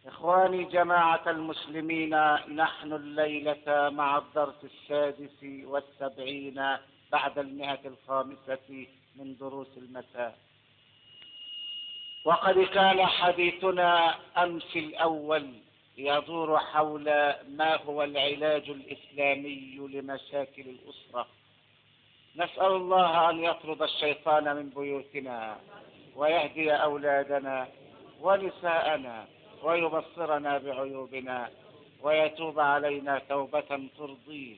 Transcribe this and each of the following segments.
إخواني جماعة المسلمين نحن الليلة مع الدرس السادس والسبعين بعد المئة الخامسة من دروس المساء وقد كان حديثنا أمس الأول يدور حول ما هو العلاج الإسلامي لمشاكل الأسرة نسأل الله أن يطرد الشيطان من بيوتنا ويهدي أولادنا ونساءنا ويبصرنا بعيوبنا ويتوب علينا توبة ترضيه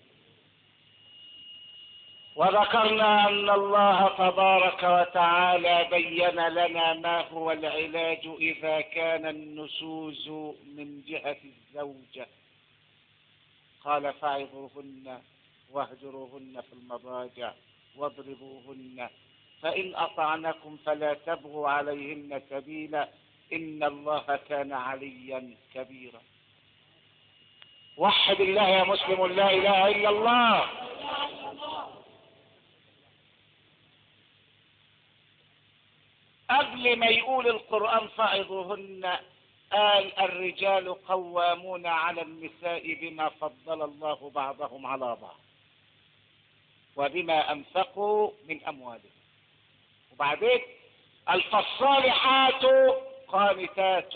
وذكرنا أن الله تبارك وتعالى بين لنا ما هو العلاج إذا كان النشوز من جهة الزوجة قال فعظوهن واهجروهن في المضاجع واضربوهن فإن أطعنكم فلا تبغوا عليهن سبيلا إن الله كان عليا كبيرا وحد الله يا مسلم لا إله إلا الله قبل ما يقول القرآن فعظوهن قال الرجال قوامون على النساء بما فضل الله بعضهم على بعض وبما أنفقوا من أموالهم وبعدين الفالصالحات قانتات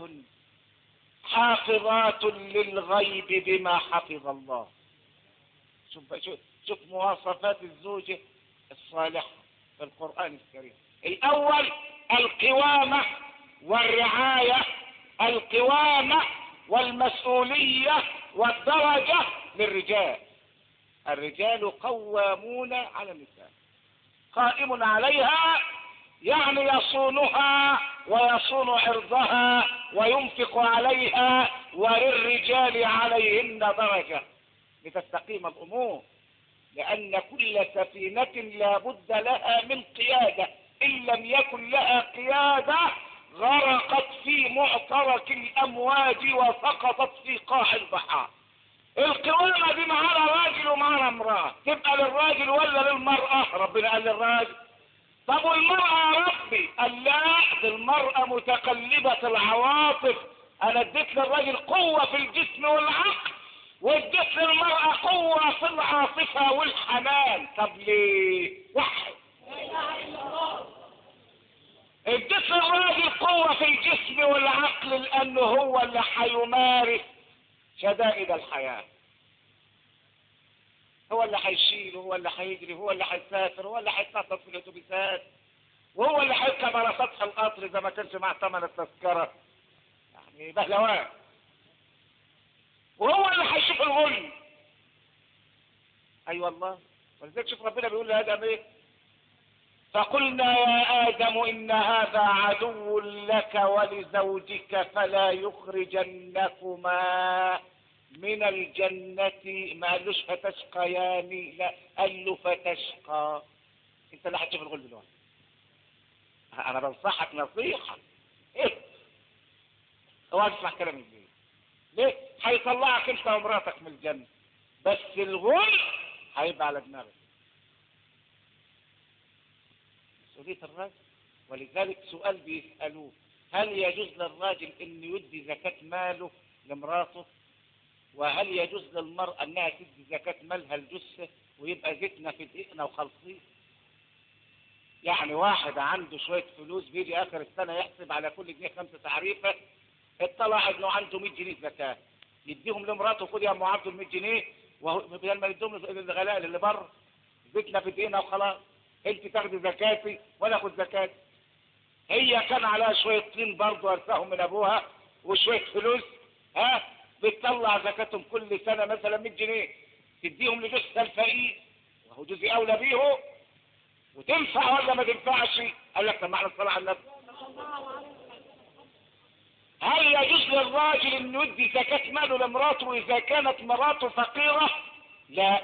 حافظات للغيب بما حفظ الله شوف شوف, شوف مواصفات الزوجة الصالحة في القرآن الكريم الأول القوامة والرعاية القوامة والمسؤولية والدرجة للرجال الرجال قوامون على النساء قائم عليها يعني يصونها ويصون عرضها وينفق عليها وللرجال عليهن درجة لتستقيم الأمور لأن كل سفينة لا بد لها من قيادة إن لم يكن لها قيادة غرقت في معترك الأمواج وسقطت في قاع البحار القوامة دي معانا راجل ومعانا امرأة تبقى للراجل ولا للمرأة ربنا قال للراجل طب والمرأة يا ربي قال لا دي المرأة متقلبة العواطف انا اديت للراجل قوة في الجسم والعقل واديت للمرأة قوة في العاطفة والحنان طب ليه واحد اديت للراجل قوة في الجسم والعقل لانه هو اللي هيمارس شدائد الحياة هو اللي هيشيل هو اللي هيجري هو اللي هيسافر هو اللي هيتنطط في الاتوبيسات وهو اللي هيركب على سطح القطر اذا ما كانش معاه ثمن التذكرة يعني بهلوان وهو اللي هيشوف الغل اي أيوة والله ولذلك شوف ربنا بيقول لادم ايه فقلنا يا آدم إن هذا عدو لك ولزوجك فلا يخرجنكما من الجنة ما قالوش فتشقيان لا قال له فتشقى انت اللي هتشوف الغل دلوقتي انا بنصحك نصيحة ايه اوعى تسمع كلام البيت ليه هيطلعك انت ومراتك من الجنة بس الغل هيبقى على دماغك مسؤولية الراجل ولذلك سؤال بيسألوه هل يجوز للراجل انه يدي زكاة ماله لمراته وهل يجوز للمرأة انها تدي زكاة مالها الجثة ويبقى زيتنا في دقيقنا وخلصين يعني واحد عنده شوية فلوس بيجي اخر السنة يحسب على كل جنيه خمسة تعريفة اطلع انه عنده 100 جنيه زكاة يديهم لمراته خد يا ام عبده ال 100 جنيه وبدل ما يديهم للغلاء اللي بره زيتنا في دقيقنا وخلاص انت تاخدي زكاتي وانا اخد زكاتي هي كان عليها شوية طين برضه ورثاهم من ابوها وشوية فلوس ها بتطلع زكاتهم كل سنة مثلا 100 جنيه تديهم لجثة الفقير وهو جزء اولى بيه وتنفع ولا ما تنفعش قال لك طب الصلاة على النبي هل يجوز للراجل انه يدي زكاة ماله لمراته اذا كانت مراته فقيرة لا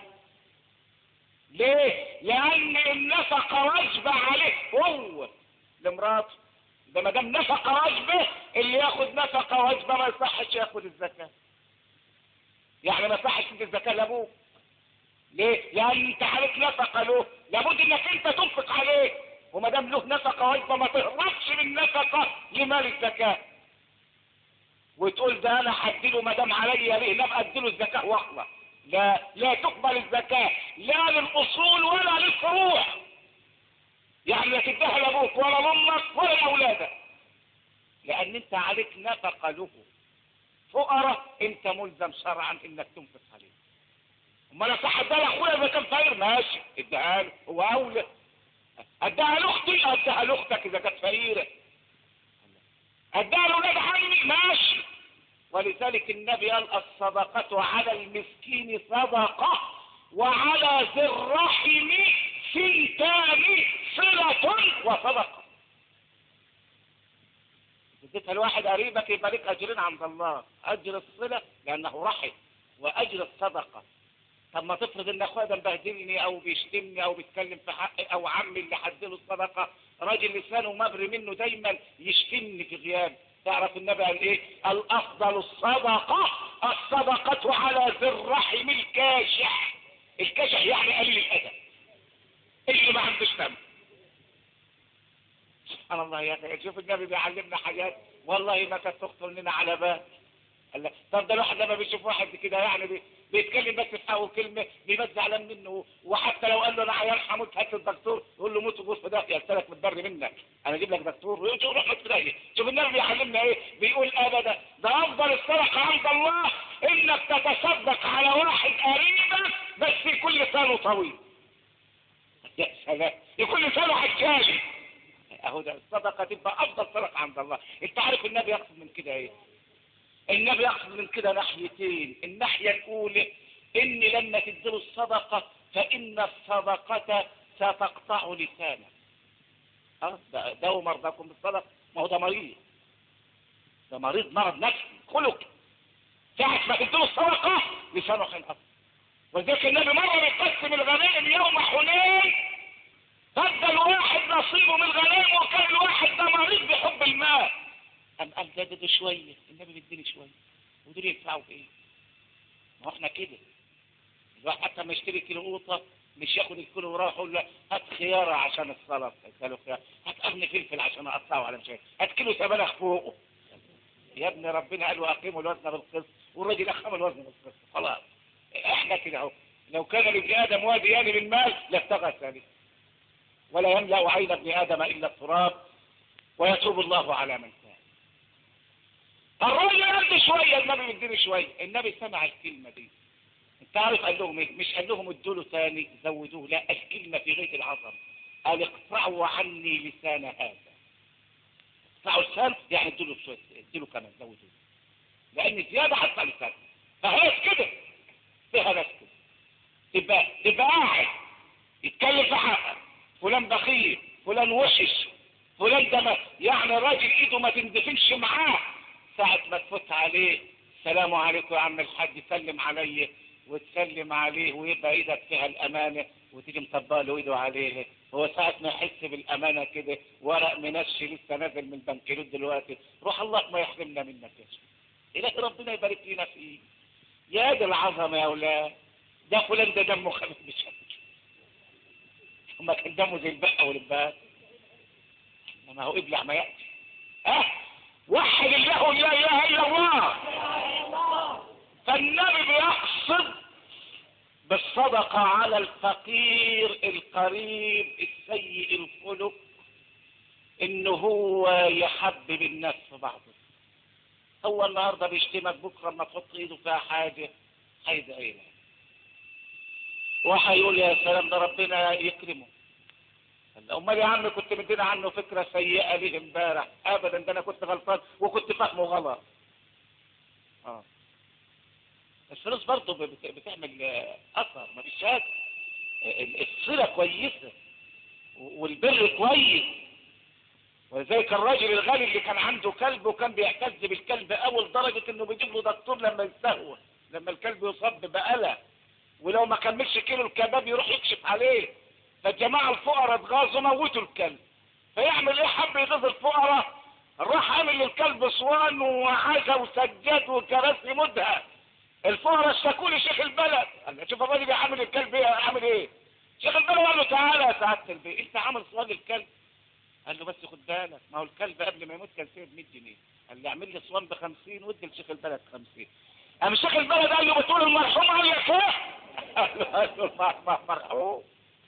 ليه لان النفقة واجبة عليه هو لمراته ده ما دام نفقة واجبة اللي ياخد نفقة واجبة ما يصحش ياخد الزكاة يعني ما يصحش تدي الزكاة لابوه ليه لان انت عليك نفقة له لابد انك انت تنفق عليه وما دام له نفقة واجبة ما تهربش من نفقة لمال الزكاة وتقول ده انا هديله ما دام عليا ليه نبقى اديله الزكاه واخلص لا لا تقبل الزكاه لا للاصول ولا للفروع يعني لا تديها لابوك ولا لامك ولا لاولادك لان انت عليك نفقه له فقراء انت ملزم شرعا انك تنفق عليه اما انا صح اديها لاخويا اذا كان فقير ماشي اديها له هو اولى اديها لاختي اديها لاختك اذا كانت فقيره اديها لاولاد عمي ماشي ولذلك النبي قال الصدقة على المسكين صدقة وعلى ذي الرحم سنتان صلة وصدقة اديتها لواحد قريبك يبقى لك اجرين عند الله اجر الصلة لانه رحم واجر الصدقة طب ما تفرض ان اخويا ده مبهدلني او بيشتمني او بيتكلم في حقي او عمي اللي حدله الصدقة راجل لسانه مبري منه دايما يشتمني في غياب تعرف النبي قال ايه الافضل الصدقة الصدقة على ذي الرحم الكاشح الكاشح يعني قليل الادب اللي ما عندوش دم سبحان الله يا اخي شوف النبي بيعلمنا حاجات والله ما كانت تخطر لنا على بال قال لك طب ده الواحد لما بيشوف واحد كده يعني بي بيتكلم بس في اول كلمه بيبقى زعلان منه وحتى لو قال له انا عيال هموت هات الدكتور يقول له موت وجوز في ده يرسلك متبر منك انا اجيب لك دكتور ويقول روح موت في ده شوف النبي بيعلمنا ايه بيقول ابدا ده افضل الصدقه عند الله انك تتصدق على واحد قريبك بس يكون لسانه طويل يا سلام يكون لسانه حجاجي اهو ده الصدقه تبقى افضل صدقه عند الله انت عارف النبي يقصد من كده ايه النبي يقصد من كده ناحيتين الناحية الأولى إن لما تديله الصدقة فإن الصدقة ستقطع لسانه اه ده داووا مرضاكم بالصدقة ما هو ده مريض ده مريض مرض نفسي خلق ساعة ما تديله الصدقة لسانه هينقطع ولذلك النبي مرة بيقسم الغنائم يوم حنين فدى الواحد نصيبه من الغنائم وكان الواحد ده مريض بحب المال قام قال ده ده شوية النبي بيديني شوية ودول ينفعوا في ايه؟ ما هو احنا كده الواحد حتى ما يشتري كيلو قوطة مش ياخد الكيلو وراح يقول له هات خيارة عشان السلطة اداله خيار هات قرن فلفل عشان اقطعه على مش هات كيلو سبانخ فوقه يا ابن ربنا قال واقيموا الوزن بالقسط والراجل اقام الوزن بالقسط خلاص احنا كده اهو لو كان لابن ادم واديان من مال لابتغى ثالث ولا يملا عين ابن ادم الا التراب ويتوب الله على من كان الراجل قال شويه النبي مديني شويه النبي سمع الكلمه دي انت عارف قال لهم ايه مش قال لهم ادوا له ثاني زودوه لا الكلمه في غايه العظم قال اقطعوا عني لسان هذا اقطعوا لسان يعني ادوا له شويه ادوا له كمان زودوه لان زياده حتى لسان فهي كده فيها ناس كده تبقى تبقى قاعد يتكلم في حقك فلان بخيل فلان وشش فلان ده ما يعني راجل ايده ما تندفنش معاه ساعة ما تفوت عليه السلام عليكم يا عم الحاج سلم عليه وتسلم عليه ويبقى ايدك فيها الامانة وتيجي مطبق له ايده عليه هو ساعة ما يحس بالامانة كده ورق منشي لسه نازل من البنكيلوت دلوقتي روح الله ما يحرمنا منك يا شيخ إلهي ربنا يبارك لنا فيه يا دي العظمة يا اولاد ده فلان ده دمه خفيف بشكل وما كان دمه زي البقة والبقى ما هو ابلع ما يأتي اه وحد الله لا اله الا الله فالنبي بيقصد بالصدقة على الفقير القريب السيء الخلق انه هو يحبب الناس في بعضه هو النهارده بيشتمك بكره لما تحط ايده فيها حاجه هيدعي لك وهيقول يا سلام ده ربنا يكرمه امال يا عم كنت مدينا عنه فكره سيئه ليه امبارح ابدا ده انا كنت غلطان وكنت فاهمه غلط اه الفلوس برضه بت- بتعمل آه، اثر ما فيش شك ال- الصله كويسه و- والبر كويس ولذلك الراجل الغني اللي كان عنده كلب وكان بيعتز بالكلب اول درجه انه بيجيب له دكتور لما يستهوى لما الكلب يصاب ببقله ولو ما كملش كيلو الكباب يروح يكشف عليه فالجماعة الفقراء اتغاظوا موتوا الكلب فيعمل ايه حب يغيظ الفقراء راح عامل للكلب صوان وعزا وسجاد وكراسي مدهى الفقراء اشتكوا لي شيخ البلد قال له شوف الراجل عامل الكلب ايه عامل ايه شيخ البلد قال له تعالى يا سعاده البيت انت عامل صوان للكلب قال له بس خد بالك ما هو الكلب قبل ما يموت كان سيب 100 جنيه قال لي اعمل لي صوان ب 50 وادي لشيخ البلد 50 قام شيخ البلد قال له بتقول المرحوم قال لك ايه؟ قال له مرحوم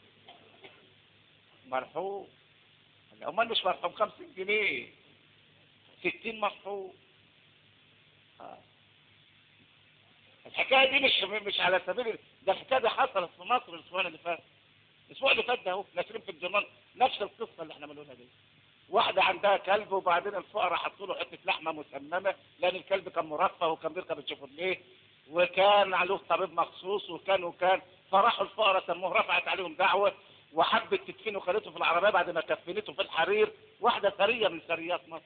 مرحوم قال له امال مش مرحوم 50 جنيه 60 مرحوم آه. الحكايه دي مش مش على سبيل ده الحكايه دي حصلت في مصر الاسبوع اللي فات الاسبوع اللي فات ده اهو ناشرين في الجرنان نفس القصه اللي احنا بنقولها دي واحده عندها كلب وبعدين الفقراء حطوا له حته لحمه مسممه لان الكلب كان مرفه وكان بيركب الشيفروليه وكان له طبيب مخصوص وكان وكان فراحوا الفقراء سموه رفعت عليهم دعوه وحبت تدفنه وخدته في العربيه بعد ما كفنته في الحرير واحده ثريه من ثريات مصر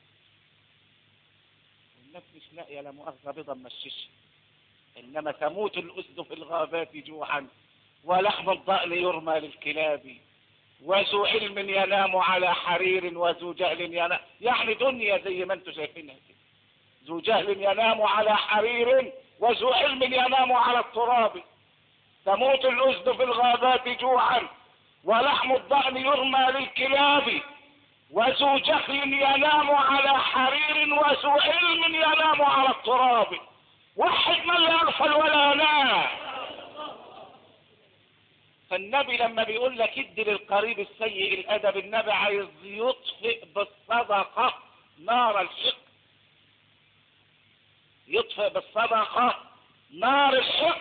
الناس مش لاقيه لا مؤاخذه بيضه مششه انما تموت الاسد في الغابات جوعا ولحم الضأن يرمى للكلاب وذو علم ينام على حرير وذو جهل ينام يعني دنيا زي ما انتم شايفينها كده ذو جهل ينام على حرير وذو علم ينام على التراب تموت الأسد في الغابات جوعا ولحم الضأن يرمى للكلاب وذو جهل ينام على حرير وذو علم ينام على التراب وحد من لا يغفل ولا ينام فالنبي لما بيقول لك ادي للقريب السيء الادب النبي عايز يطفئ بالصدقه نار الحق يطفئ بالصدقه نار الحق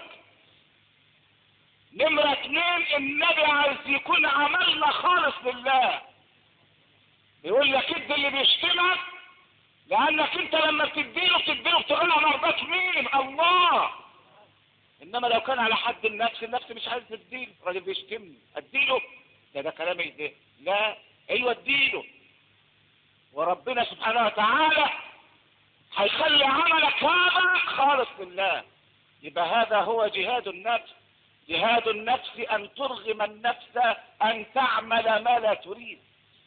نمرة اتنين النبي عايز يكون عملنا خالص لله يقول لك ادي اللي بيشتمك لانك انت لما بتديله بتديله بتغنى مرضات مين الله انما لو كان على حد النفس النفس مش عايز تديله راجل بيشتمني اديله ده ده كلام ده لا ايوه اديله وربنا سبحانه وتعالى هيخلي عملك هذا خالص لله يبقى هذا هو جهاد النفس جهاد النفس ان ترغم النفس ان تعمل ما لا تريد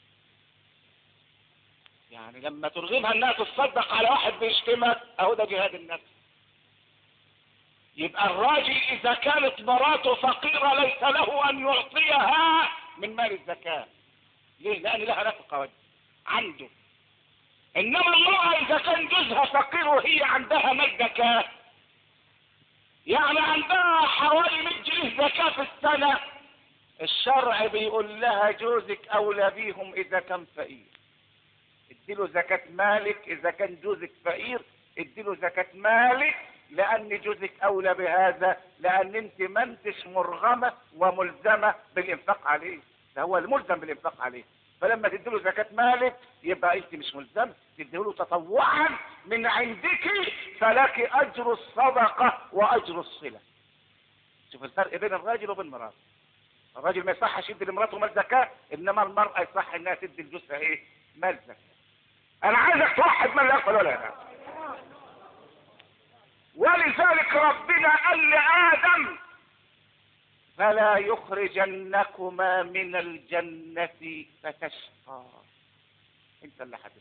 يعني لما ترغمها انها تصدق على واحد بيشتمك اهو ده جهاد النفس يبقى الراجل اذا كانت مراته فقيرة ليس له ان يعطيها من مال الزكاة ليه لان لها نفقة وجه عنده انما المرأة اذا كان جوزها فقير وهي عندها مال زكاة يعني عندها حوالي 100 جنيه زكاة في السنة الشرع بيقول لها جوزك اولى بيهم اذا كان فقير اديله زكاة مالك اذا كان جوزك فقير اديله زكاة مالك لان جوزك اولى بهذا لان انت ما انتش مرغمة وملزمة بالانفاق عليه ده هو الملزم بالانفاق عليه فلما تديله زكاة مالك يبقى انت مش ملزم تديله تطوعا من عندك فلك اجر الصدقة واجر الصلة شوف الفرق بين الراجل وبين مراته الراجل ما يصحش يدي لمراته مال زكاة انما المرأة يصح انها تدي لجوزها ايه مال زكاة انا عايزك توحد من لا يقبل ولا ينام ولذلك ربنا قال لآدم فلا يخرجنكما من الجنة فتشقى انت اللي حدث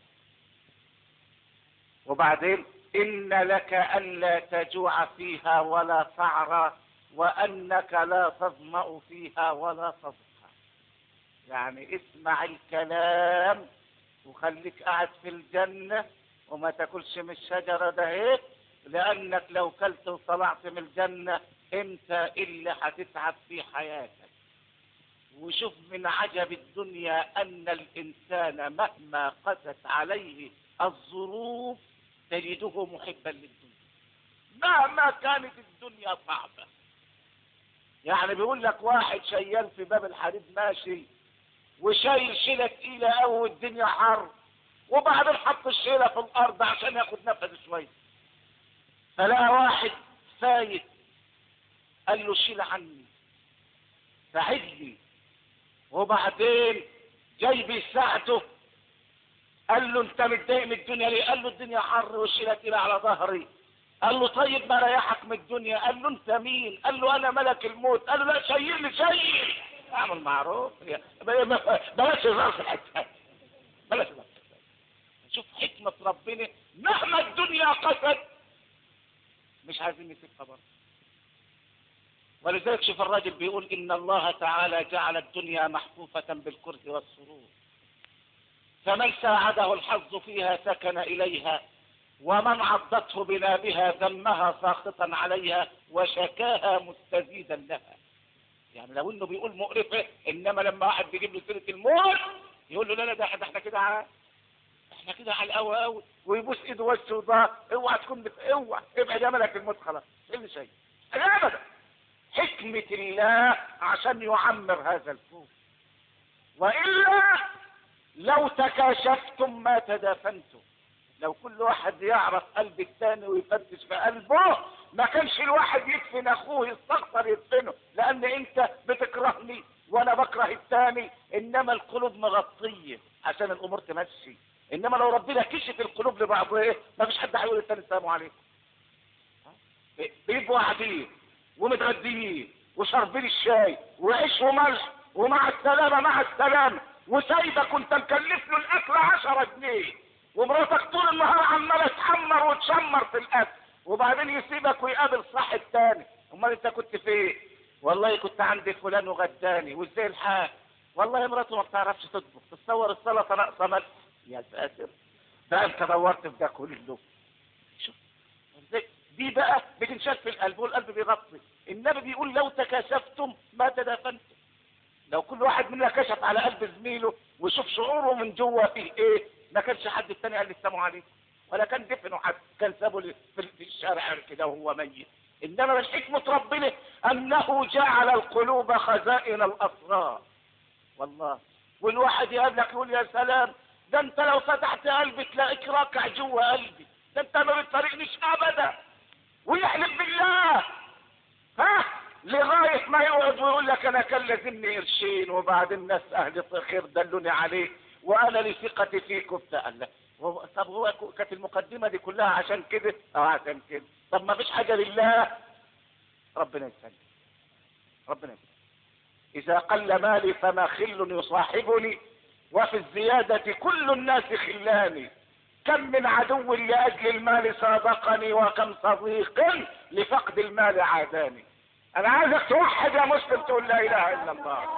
وبعدين ان لك الا تجوع فيها ولا تعرى وانك لا تظمأ فيها ولا تضحى يعني اسمع الكلام وخليك قاعد في الجنة وما تاكلش من الشجرة ده هيك لانك لو كلت وطلعت من الجنة انت اللي هتتعب في حياتك وشوف من عجب الدنيا ان الانسان مهما قست عليه الظروف تجده محبا للدنيا مهما كانت الدنيا صعبة يعني بيقول لك واحد شيال في باب الحديد ماشي وشايل شيلة تقيلة قوي والدنيا حر وبعدين حط الشيلة في الأرض عشان ياخد نفس شوية فلقى واحد فايت قال له شيل عني ساعدني وبعدين جاي بيساعده قال له انت متضايق من الدنيا ليه؟ قال له الدنيا حر والشيلة تقيلة على ظهري قال له طيب ما ريحك من الدنيا قال له انت مين قال له انا ملك الموت قال له لا شيلني شيل اعمل معروف بلاش الرأس الحساب بلاش الرأس شوف حكمة ربنا مهما الدنيا قست مش عايزين نسيبها برضه ولذلك شوف الراجل بيقول ان الله تعالى جعل الدنيا محفوفة بالكرز والسرور فمن ساعده الحظ فيها سكن اليها ومن عضته بنابها ذمها ساخطا عليها وشكاها مستزيدا لها يعني لو انه بيقول مقرفة انما لما واحد بيجيب له سيرة الموت يقول له لا لا ده ده احنا كده ع- احنا كده على القهوة قوي ويبوس ايده وشه وضهر اوعى تكون بت... اوعى ابعد يا ملك الموت خلاص ايه اللي شيء ابدا حكمة الله عشان يعمر هذا الكون والا لو تكاشفتم ما تدافنتم لو كل واحد يعرف قلب الثاني ويفتش في قلبه ما كانش الواحد يدفن اخوه يستغفر يدفنه لان انت بتكرهني وانا بكره الثاني انما القلوب مغطيه عشان الامور تمشي انما لو ربنا كشف القلوب لبعضها ايه ما فيش حد هيقول الثاني السلام عليكم بيبقوا قاعدين ومتغديين وشاربين الشاي وعيش وملح ومع السلامة مع السلامة وسايبك وانت مكلف له الاكل عشرة جنيه ومراتك طول النهار عمالة تحمر وتشمر في الاكل وبعدين يسيبك ويقابل صاحب تاني امال انت كنت فين والله كنت عند فلان وغداني وازاي الحال والله مراته ما بتعرفش تطبخ تتصور السلطه ناقصه ملح يا ساتر ده انت دورت في ده كله شوف ازاي دي بقى بتنشف في القلب والقلب بيغطي النبي بيقول لو تكاشفتم ما تدافنتم لو كل واحد منا كشف على قلب زميله وشوف شعوره من جوه فيه ايه ما كانش حد التاني قال لي السلام عليكم ولا كان دفنه حد كان سابه لي في في الشارع كده وهو ميت انما من حكمة ربنا انه جعل القلوب خزائن الاسرار والله والواحد يقابلك يقول يا سلام ده انت لو فتحت قلبي تلاقيك راكع جوه قلبي ده انت ما بتفارقنيش ابدا ويحلف بالله ها لغاية ما يقعد ويقول لك انا كان لازمني قرشين وبعدين ناس اهل خير دلوني عليه وانا لثقتي فيكم تقال طب هو كانت المقدمة دي كلها عشان كده اه عشان كده طب ما فيش حاجة لله ربنا يسلم ربنا يسلم اذا قل مالي فما خل يصاحبني وفي الزيادة كل الناس خلاني كم من عدو لأجل المال صادقني وكم صديق لفقد المال عاداني انا عايزك توحد يا مسلم تقول لا اله الا الله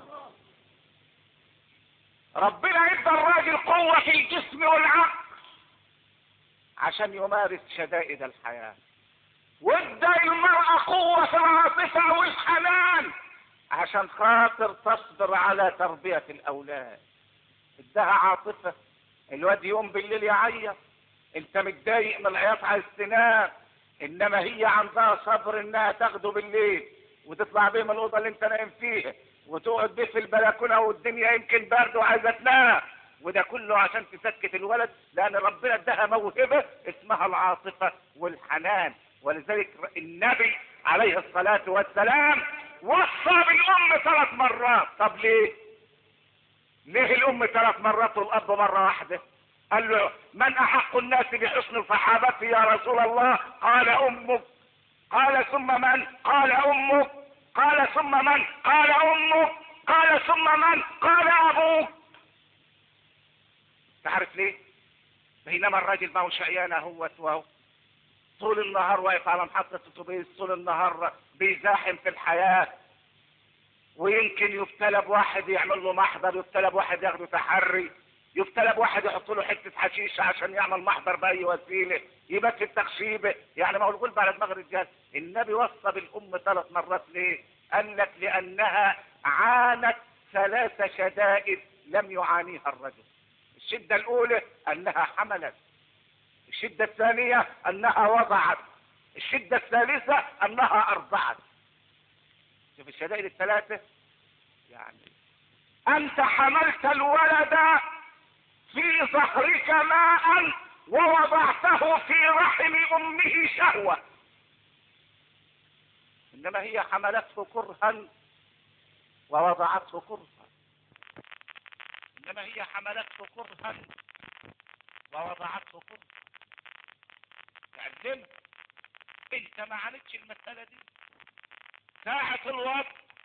ربنا ادى الراجل قوة في الجسم والعقل عشان يمارس شدائد الحياة وادى المرأة قوة في العاطفة والحنان عشان خاطر تصبر على تربية الاولاد ادها عاطفة الواد يقوم بالليل يعيط انت متضايق من العياط عايز تنام انما هي عندها صبر انها تاخده بالليل وتطلع بيه من الاوضه اللي انت نايم فيها وتقعد بيه في البلكونه والدنيا يمكن برد وعايزه تنام وده كله عشان تسكت الولد لان ربنا اداها موهبه اسمها العاطفه والحنان ولذلك النبي عليه الصلاه والسلام وصى بالام ثلاث مرات طب ليه؟ ليه الام ثلاث مرات والاب مره واحده؟ قال له من احق الناس بحسن صحابتي يا رسول الله قال امك قال ثم من قال امك قال ثم من قال امك قال ثم من قال ابوك تعرف ليه بينما الراجل ما هو شقيان هو وهو طول النهار واقف على محطة اتوبيس طول النهار بيزاحم في الحياة ويمكن يبتلى بواحد يعمل له محضر يبتلى بواحد ياخده تحري يبتلى بواحد يحط له حته حشيش عشان يعمل محضر باي وسيله يبات في التخشيبه يعني ما هو الغلب على دماغ الرجال النبي وصى بالام ثلاث مرات ليه؟ قال لك لانها عانت ثلاث شدائد لم يعانيها الرجل الشده الاولى انها حملت الشده الثانيه انها وضعت الشده الثالثه انها ارضعت شوف الشدائد الثلاثه يعني انت حملت الولد في ظهرك ماء ووضعته في رحم امه شهوة انما هي حملته كرها ووضعته كرها انما هي حملته كرها ووضعته كرها تعلم انت ما عانتش المسألة دي ساعة الوضع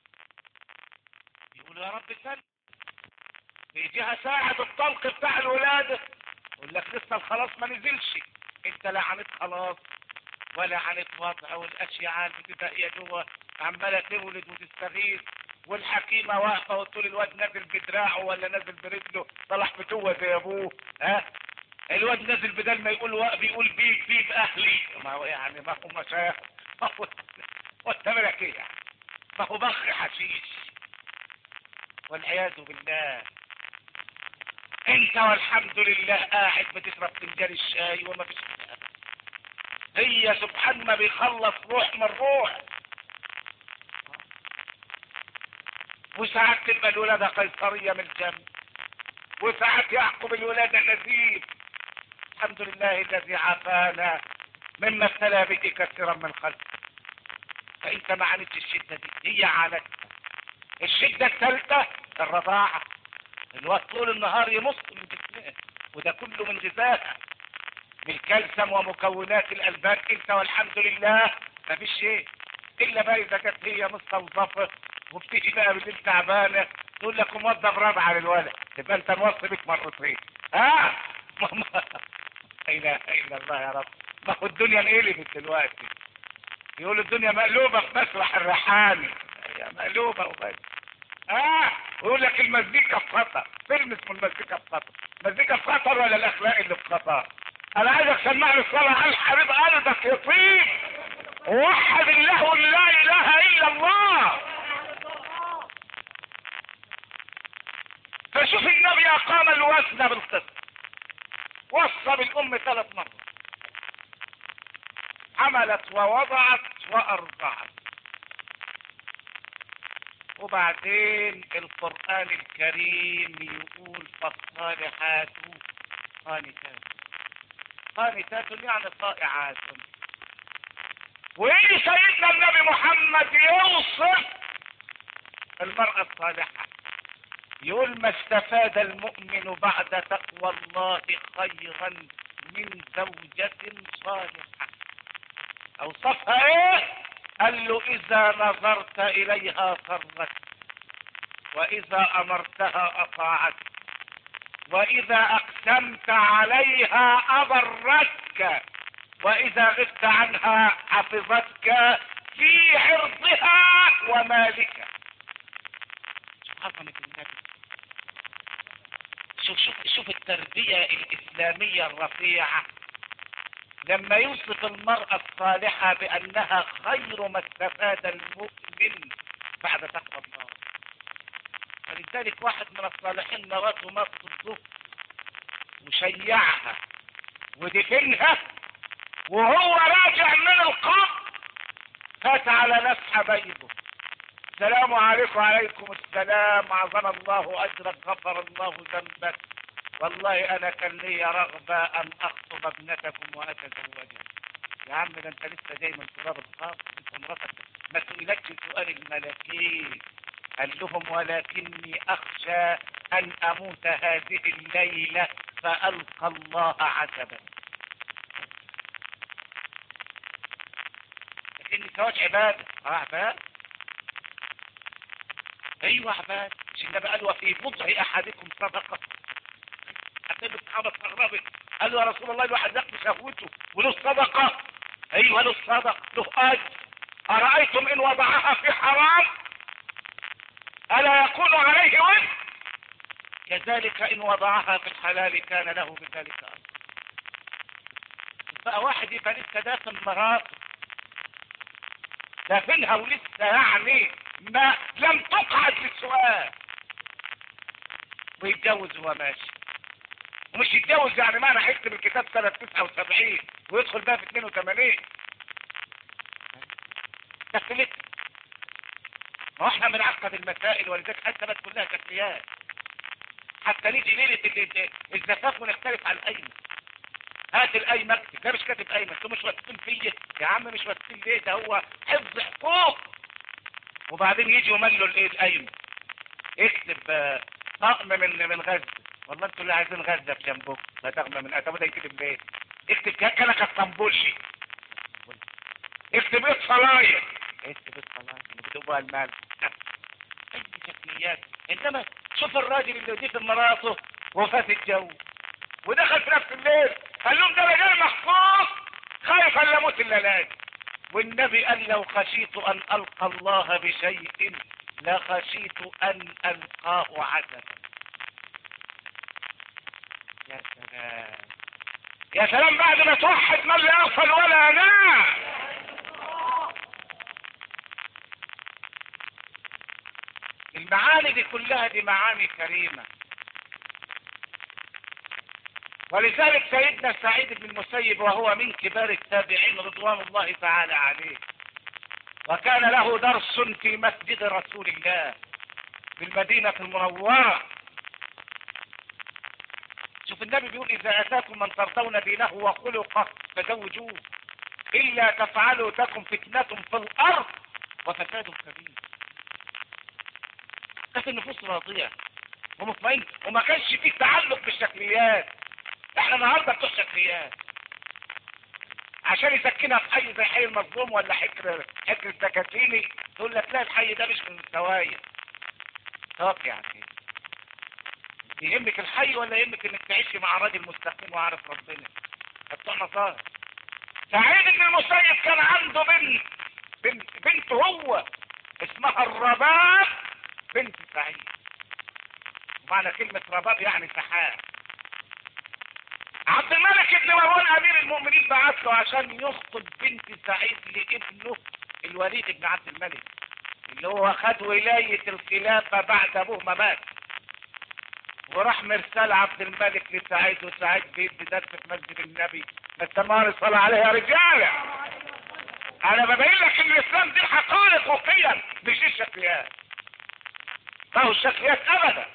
يقول يا رب سلم بيجيها ساعة الطلق بتاع الولادة يقول لك لسه الخلاص ما نزلش انت لا عانيت خلاص ولا عانيت وضع والاشياء بتبقى جوه عمالة تولد وتستغيث والحكيمة واقفة وتقول الواد نازل بدراعه ولا نازل برجله طلع بجوه زي ابوه ها الواد نازل بدل ما يقول و... بيقول بيك بيك اهلي ما هو يعني ما هو مشايخ ما هو والتملك ايه يعني ما هو بخ حشيش والعياذ بالله انت والحمد لله قاعد بتشرب فنجان الشاي وما فيش حاجة. هي سبحان ما بيخلص روح من روح وساعات تبقى الولادة قيصرية من الجنب وساعات يعقب الولادة نزيف الحمد لله الذي عافانا مما ابتلى به كثيرا من خلقه فانت ما عانيتش الشدة دي هي عانتها الشدة الثالثة الرضاعة الوقت طول النهار يمص من جسمها وده كله من غذائها من الكالسيوم ومكونات الالبان انت والحمد لله ما فيش شيء الا بقى اذا كانت هي مستوظفه وبتيجي بقى بالليل تعبانه تقول لك موظف رابعه للولد تبقى انت موصي بك مرتين ها ماما لا اله الا الله يا رب ما هو الدنيا انقلبت دلوقتي يقول الدنيا مقلوبه في مسرح الريحاني هي مقلوبه وبس اه ويقول لك المزيكا في خطر فيلم اسمه المزيكا في خطر المزيكا في خطر ولا الاخلاق اللي في خطر انا عايزك تسمعني الصلاه على حبيب قلبك يطيب وحد الله لا اله الا الله فشوف النبي اقام الوزن بالقسط وصى بالام ثلاث مرات حملت ووضعت وارضعت وبعدين القرآن الكريم يقول فالصالحات قانتات قانتات يعني طائعات ويجي سيدنا النبي محمد يوصف المرأة الصالحة يقول ما استفاد المؤمن بعد تقوى الله خيرا من زوجة صالحة اوصفها ايه قال له اذا نظرت اليها سرت واذا امرتها اطاعت واذا اقسمت عليها اضرتك واذا غبت عنها حفظتك في عرضها ومالك عظمة النبي شوف شوف شوف التربية الإسلامية الرفيعة لما يوصف المرأة الصالحة بأنها خير ما استفاد المؤمن بعد تقوى الله فلذلك واحد من الصالحين مراته مات الظهر وشيعها ودفنها وهو راجع من القبر فات على ناس حبايبه السلام عليكم وعليكم السلام عظم الله اجرك غفر الله ذنبك والله انا كان لي رغبة ان اخطب ابنتكم واتزوجها يا عم ده انت لسه جاي من تراب الخاص انت مراتك ما سئلتش سؤال الملكين قال لهم ولكني اخشى ان اموت هذه الليلة فالقى الله عتبا لكن الزواج عبادة اه عبادة ايوه عبادة مش النبي قال وفي بضع احدكم صدقة حتى الصحابة استغربت قالوا يا رسول الله الواحد يقضي شهوته وله الصدقة ايوه له الصدقة له اجر ارايتم ان وضعها في حرام الا يكون عليه وزن كذلك ان وضعها في الحلال كان له بذلك اجر بقى واحد يبقى لسه داخل مراته دافنها ولسه يعني ما لم تقعد للسؤال ويتجوز وهو ماشي ومش يتجوز يعني معنى هيكتب الكتاب سنة 79 ويدخل بقى في 82 دخلت ما هو احنا بنعقد المسائل ولذلك حتى بس كلها كفيات حتى نيجي ليلة ال- ال- الزفاف ونختلف على القايمة هات القايمة اكتب ده مش كاتب قايمة انتوا مش واثقين فيا يا عم مش واثقين ليه ده هو حفظ حقوق وبعدين يجي ومال له الايه القايمة اكتب آه، طقم من من غزة والله انتوا اللي عايزين غزة في جنبكم لا طقم من طب ده يكتب ليه اكتب كلك اسطنبولشي اكتب ايه صلاية اكتب ايه صلاية بتبقى المال اي شكليات انما شوف الراجل اللي يضيف مراته وفات الجو ودخل في نفس الليل قال لهم ده رجال محفوظ خايف ان اموت الا لاجي والنبي قال لو خشيت ان القى الله بشيء لخشيت ان القاه عجبا يا سلام يا سلام بعد ما توحد من لا يغفل ولا ينام المعاني دي كلها دي معاني كريمة ولذلك سيدنا سعيد بن المسيب وهو من كبار التابعين رضوان الله تعالى عليه وكان له درس في مسجد رسول الله في المدينة المنورة شوف النبي بيقول إذا أتاكم من ترضون دينه وخلقه فزوجوه إلا تفعلوا تكن فتنة في الأرض وفساد كبير كانت النفوس راضية ومطمئن وما كانش فيه تعلق بالشكليات احنا النهارده بتوع شكليات عشان يسكنها في حي زي حي المظلوم ولا حكر حكر السكاكيني تقول لك لا الحي ده مش من مستوايا طب يعني يهمك الحي ولا يهمك انك تعيش مع راجل مستقيم وعارف ربنا بتوع نصارى سعيد بن المسيب كان عنده بنت بنت بنت هو اسمها الرباب بنت سعيد معنى كلمة رباب يعني سحاب عبد الملك بن مروان امير المؤمنين بعت له عشان يخطب بنت سعيد لابنه الوليد بن عبد الملك اللي هو خد ولاية الخلافة بعد ابوه ما مات وراح مرسال عبد الملك لسعيد وسعيد بيدي درس في مسجد النبي ما التمار صلى عليه يا رجاله انا ببين لك ان الاسلام دي حقائق وقيم مش الشكليات ما هو الشكليات ابدا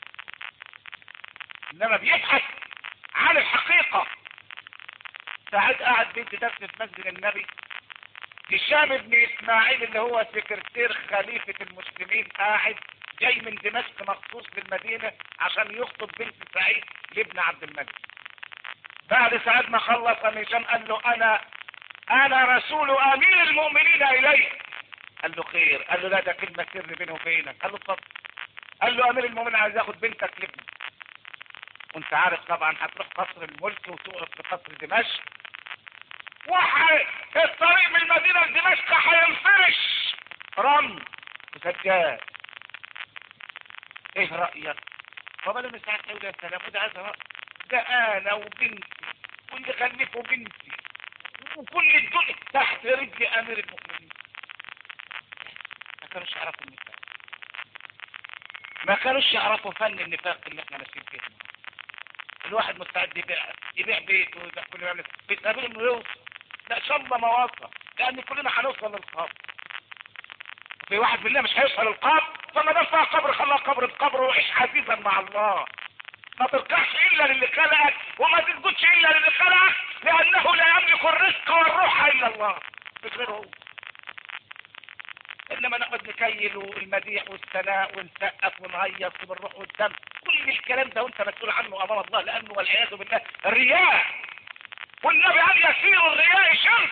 انما بيبحث عن الحقيقة ساعات قاعد بنت درس في مسجد النبي هشام بن اسماعيل اللي هو سكرتير خليفة المسلمين قاعد جاي من دمشق مخصوص للمدينة عشان يخطب بنت سعيد لابن عبد الملك بعد ساعات ما خلص هشام قال له انا انا رسول امير المؤمنين اليك قال له خير قال له لا ده كلمة سر بيني وبينك قال له اتفضل قال له امير المؤمنين عايز ياخد بنتك لابني وانت عارف طبعا هتروح قصر الملك وتقف في قصر دمشق وحي الطريق من المدينة لدمشق هينفرش رمل وسجاد ايه رأيك؟ طب انا مش عارف اقول يا سلام وده عايز رأي ده انا وبنتي واللي خلفه بنتي وكل الدنيا تحت رجل امير المؤمنين ما كانوش يعرفوا النفاق ما كانوش يعرفوا فن النفاق اللي احنا ماشيين فيه الواحد مستعد يبيع يبيع بيته ويبيع كل يعمل في سبيل انه يوصل لا ان شاء الله ما وصل لان كلنا هنوصل للقبر في واحد بالله مش هيوصل للقبر فما دام فيها قبر خلاه قبر بقبر وعيش عزيزا مع الله ما تركعش الا للي خلقك وما تسجدش الا للي خلقك لانه لا يملك الرزق والروح الا الله مش غيره هو انما نقعد نكيل المديح والثناء ونسقف ونهيص بالروح والدم كل الكلام ده وانت مسؤول عنه امام الله لانه والعياذ بالله الرياء والنبي قال يسير الرياء شر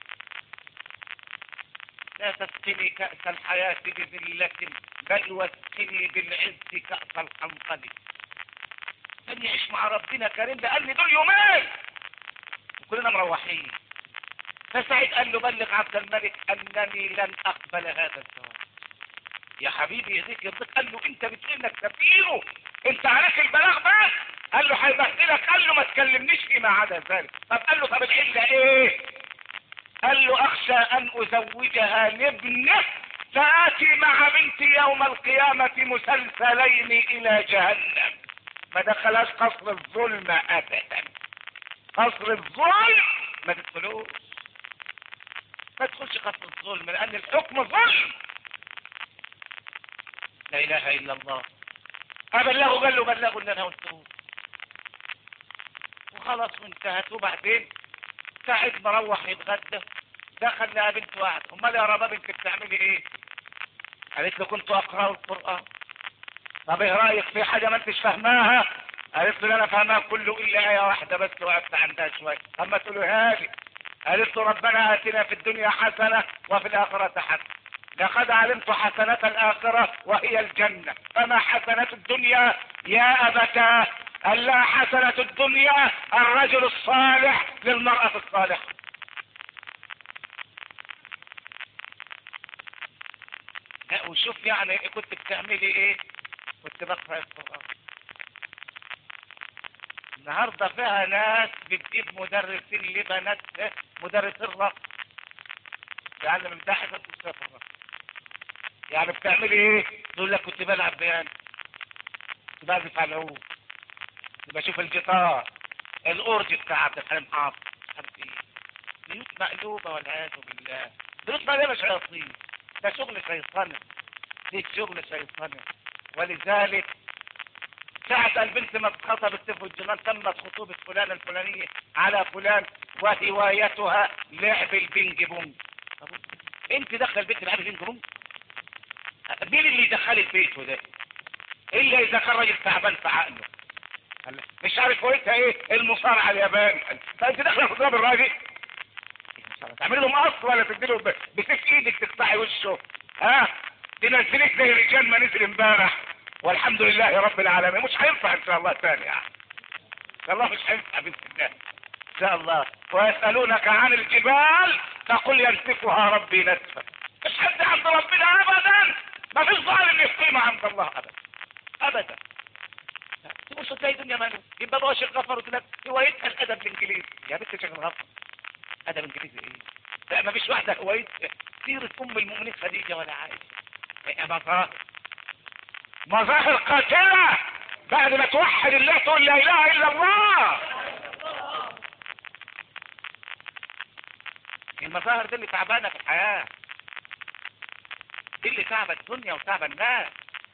لا تسقني كأس الحياة بذلة بل واسقني بالعز كأس الحنقل من يعيش مع ربنا كريم ده قال لي دول يومين وكلنا مروحين فسعيد قال له بلغ عبد الملك انني لن اقبل هذا الزواج يا حبيبي يهديك يرضيك قال له انت بتقول انك سفيره انت عليك البلاغ بس قال له هيبهدلك قال له ما تكلمنيش فيما عدا ذلك طب قال له طب العله ايه قال له اخشى ان ازوجها لابنك فاتي مع بنتي يوم القيامة مسلسلين الى جهنم ما دخلهاش قصر الظلم ابدا قصر الظلم ما تدخلوش ما تدخلش قصر الظلم لان الحكم ظلم لا اله الا الله ابلغه قال له بلغوا اللي انا قلته وخلاص وانتهت وبعدين ساعد مروح يتغدى دخل لها بنت واحد امال يا رباب انت بتعملي ايه قالت له كنت اقرا القران طب ايه رايك في حاجه ما انتش فاهماها قالت له انا فاهمها كله الا ايه واحده بس وقفت عندها شويه اما تقولها لي قالت له ربنا اتنا في الدنيا حسنه وفي الاخره حسنه لقد علمت حسنة الآخرة وهي الجنة فما حسنة الدنيا يا أبتا ألا حسنة الدنيا الرجل الصالح للمرأة الصالحة لا وشوف يعني كنت بتعملي ايه كنت بقرأ القرآن النهارده فيها ناس بتجيب مدرسين لبنات مدرسين رقص يعني من تحت الصفر الرقص يعني بتعملي ايه؟ تقول لك كنت بلعب بيان كنت بعزف على العود كنت بشوف الجيتار الاورج بتاع عبد الحليم حافظ مش عارف ايه بيوت مقلوبه والعياذ بالله بيوت مقلوبه شياطين ده شغل شيطاني ده شغل شيطاني ولذلك ساعة البنت ما اتخطبت تفو الجنان تمت خطوبة فلانة الفلانية على فلان وهوايتها لعب البينج بونج طب انت دخل البيت تلعب بينج بونج مين اللي يدخلك بيته ده الا اذا كان راجل تعبان في عقله قال مش عارف هويتها ايه المصارعه الياباني فانت داخله في ضرب الراجل تعمل له مقص ولا تديله ب- بسيف ايدك تقطعي وشه ها تنزلك زي رجال ما نزل امبارح والحمد لله رب العالمين مش هينفع ان شاء الله تاني يعني ان شاء الله مش هينفع باذن الله ان شاء الله ويسالونك عن الجبال تقول ينسفها ربي نسفا مش حد عند ربنا ابدا ما فيش ظالم يقيم عند الله ابدا ابدا تبص تلاقي الدنيا مالها يبقى بقى شيخ غفر وتلاقي هوايتها الادب الانجليزي يا بنت شيخ غفر ادب انجليزي ايه لا ما فيش واحده هوايتها سيره ام المؤمنين خديجه ولا عائشه يا مظاهر مظاهر قاتله بعد ما توحد الله تقول لا اله الا الله المظاهر دي اللي تعبانه في الحياه دي اللي تعب الدنيا وتعب الناس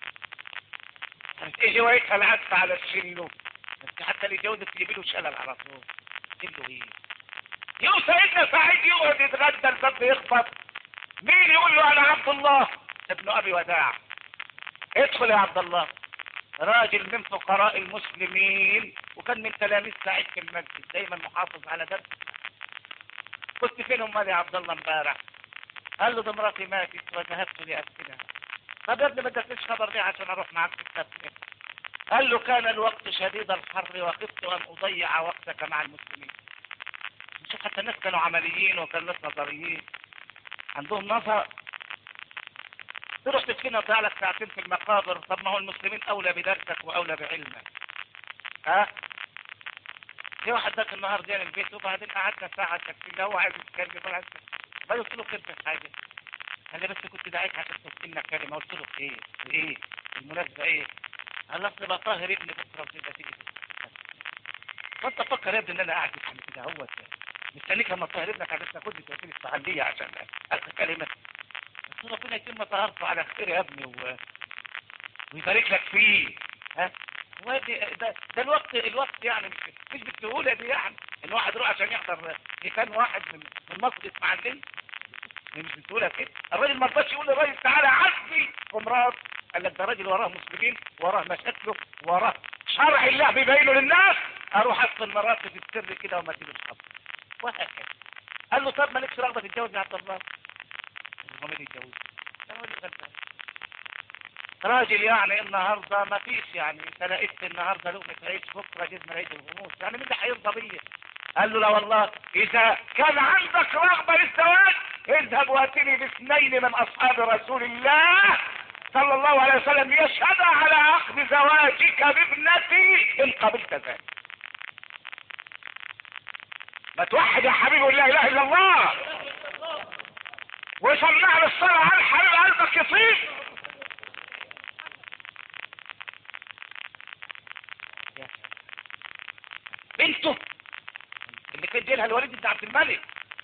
كانت ايه هوايتها العزف على الشلو انت حتى اللي جوزك تجيب له شلل على طول تجيب له ايه يوم سيدنا سعيد يقعد يتغدى الباب يخبط مين يقول له انا عبد الله ابن ابي وداع ادخل يا عبد الله راجل من فقراء المسلمين وكان من تلاميذ سعيد في المسجد دايما محافظ على درس كنت فين امال يا عبد الله امبارح قال له ده مراتي ماتت وذهبت لافتنها طب يا ابني ما ادتنيش خبر ليه عشان اروح معاك في التفسير قال له كان الوقت شديد الحر وخفت ان اضيع وقتك مع المسلمين شوف حتى الناس كانوا عمليين وكانوا ناس نظريين عندهم نظر تروح تدفنها وتضيع لك ساعتين في المقابر طب ما هو المسلمين اولى بدرسك واولى بعلمك ها في واحد ذاك النهار جاني البيت وبعدين قعدنا ساعة تكفين هو عايز يتكلم ولا عايز ما قلت له كلمة حاجة قال لي بس كنت دعيت عشان تقول لنا كلمة قلت له ايه ايه المناسبة ايه قال لي اصل بطهر ابني بكرة وتبقى تيجي فانت فكر يا ابني ان انا قاعد يعني كده هو مستنيك لما تطهر ابنك عشان تاخد لي تاكل الصحندية عشان ألف كلمة بس ربنا يتم طهارته على خير يا ابني و... ويبارك لك فيه ها هو يا ابني ده, ده الوقت الوقت يعني مش مش بالسهولة دي يعني ان واحد يروح عشان يحضر كان واحد من من مصر اسماعيلية مش بالسهولة كده الراجل ما رضاش يقول للراجل تعالى عزي ومرات قال لك ده راجل وراه مسلمين وراه مشاكله وراه شرع الله بيبينه للناس اروح اصل مراتي في السر كده وما تجيبش خبر وهكذا قال له طب مالكش رغبة تتجوز يا عبد الله هو مين يتجوز ده راجل غلبان راجل يعني النهارده ما فيش يعني تلاقيت النهارده لقمة عيش بكره جزمة عيد الغموس يعني مين اللي هيرضى بيا قال له لا والله اذا كان عندك رغبة للزواج اذهب واتني باثنين من اصحاب رسول الله صلى الله عليه وسلم يشهد على عقد زواجك بابنتي ان قبلت ذلك ما توحد يا حبيبي لا اله الا الله وسمعنا الصلاة على حبيب قلبك يطيب بنته اللي كان جيلها الوليد بن عبد الملك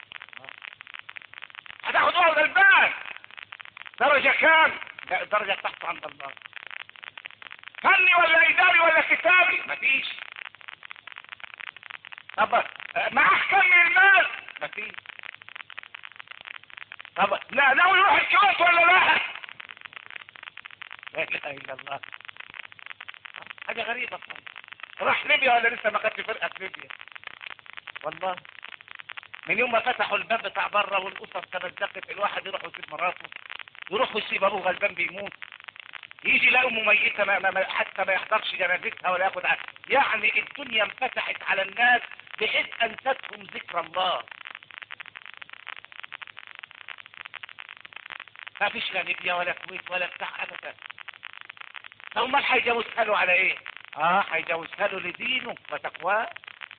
هتاخد ورد البال درجة كام؟ لا الدرجة تحت عند الله فني ولا إداري ولا كتابي مفيش طب معاه كم من المال مفيش طب لا ناوي يروح الكويت ولا لا لا اله الا الله حاجه غريبه خالص راح ليبيا ولا لسه ما خدش فرقه في ليبيا والله من يوم ما فتحوا الباب بتاع بره والاسر تمزقت الواحد يروح يسيب مراته يروح يسيب ابوه غلبان بيموت يجي يلاقي امه ميته ما ما ما- حتى ما يحضرش جنازتها ولا ياخد عقل. يعني الدنيا انفتحت على الناس بحيث انستهم ذكر الله ما فيش لا ليبيا ولا كويت ولا بتاع ابدا امال هيجوزها له على ايه اه هيجوزها له لدينه وتقواه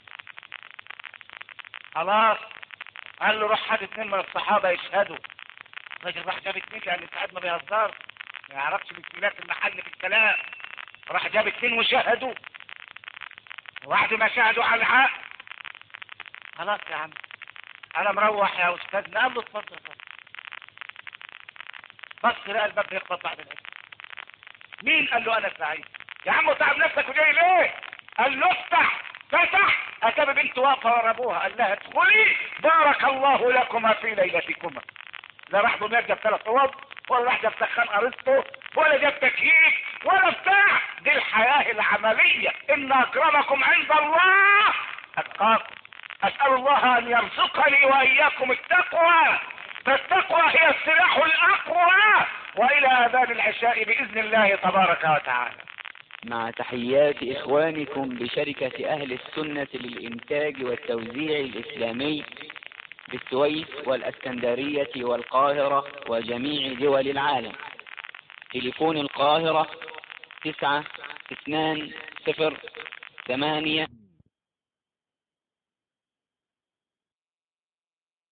خلاص قال له روح هات اثنين من الصحابه يشهدوا الراجل راح جاب اثنين لان ساعات ما بيهزرش ما يعرفش باختلاف المحل في الكلام راح جاب اثنين وشهدوا وبعد ما شهدوا على الحق خلاص يا عم انا مروح يا استاذنا قال له اتفضل اتفضل بص لقى الباب بيخبط بعد العشاء مين قال له انا سعيد يا عم تعب نفسك وجاي ليه قال له افتح فتح اتى بنت واقفه ورا ابوها قال لها ادخلي بارك الله لكما في ليلتكما لا راح دمياط جاب ثلاث اوض ولا راح جاب سخان ارسطو ولا جاب تكييف ولا بتاع دي الحياه العمليه ان اكرمكم عند الله اتقاكم اسال الله ان يرزقني واياكم التقوى فالتقوى هي السلاح الاقوى والى اذان العشاء باذن الله تبارك وتعالى مع تحيات إخوانكم بشركة أهل السنة للإنتاج والتوزيع الإسلامي بالسويس والأسكندرية والقاهرة وجميع دول العالم تليفون القاهرة تسعة اثنان صفر ثمانية